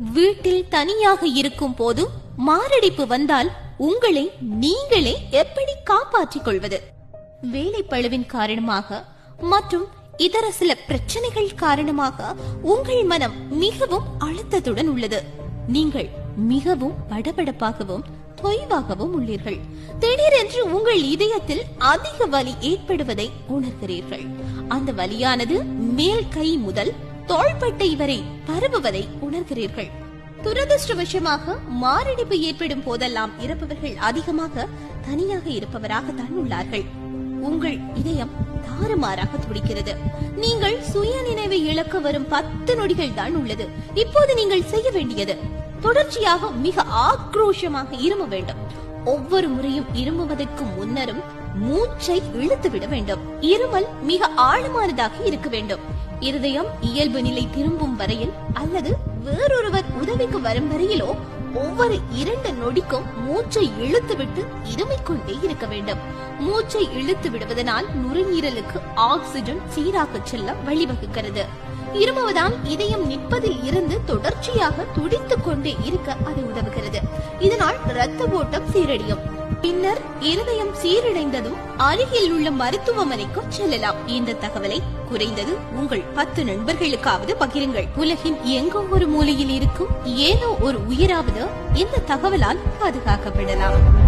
வீட்டில் தனியாக இருக்கும் போதும் மாரடைப்பு வந்தால் உங்களை நீங்களே எப்படி காப்பாற்றிக் கொள்வது வேலைப்பளுவின் காரணமாக மற்றும் இதர சில பிரச்சனைகள் காரணமாக உங்கள் மனம் மிகவும் அழுத்தத்துடன் உள்ளது நீங்கள் மிகவும் படபடப்பாகவும் தொய்வாகவும் உள்ளீர்கள் திடீரென்று உங்கள் இதயத்தில் அதிக வலி ஏற்படுவதை உணர்கிறீர்கள் அந்த வலியானது மேல் கை முதல் தோள்பட்டை வரை பரவுவதை உணர்கிறீர்கள் துரதிருஷ்டவசமாக மாரடைப்பு ஏற்படும் போதெல்லாம் இருப்பவர்கள் அதிகமாக தனியாக இருப்பவராகத்தான் உள்ளார்கள் உங்கள் இதயம் தாறுமாறாக துடிக்கிறது நீங்கள் சுய நினைவை இழக்க வரும் பத்து நொடிகள் தான் உள்ளது இப்போது நீங்கள் செய்ய வேண்டியது தொடர்ச்சியாக மிக ஆக்ரோஷமாக இரும வேண்டும் ஒவ்வொரு முறையும் இருமுவதற்கு முன்னரும் மூச்சை இழுத்து விட வேண்டும் இருமல் மிக ஆழமானதாக இருக்க வேண்டும் இருதயம் இயல்பு நிலை திரும்பும் வரையில் அல்லது வேறொருவர் உதவிக்கு வரும் வரையிலோ ஒவ்வொரு இரண்டு நொடிக்கும் மூச்சை இழுத்துவிட்டு இருமிக் கொண்டே இருக்க வேண்டும் மூச்சை இழுத்து விடுவதனால் நுரையீரலுக்கு ஆக்சிஜன் சீராக செல்ல வழிவகுக்கிறது இருமுவதால் இதயம் நிற்பதில் இருந்து தொடர்ச்சியாக துடித்துக் கொண்டே இருக்க அது உதவுகிறது இதனால் இரத்த ஓட்டம் சீரடியும் பின்னர் இருதயம் சீரடைந்ததும் அருகில் உள்ள மருத்துவமனைக்கு செல்லலாம் இந்த தகவலை குறைந்தது உங்கள் பத்து நண்பர்களுக்காவது பகிருங்கள் உலகின் எங்கோ ஒரு மூலையில் இருக்கும் ஏதோ ஒரு உயிராவது இந்த தகவலால் பாதுகாக்கப்படலாம்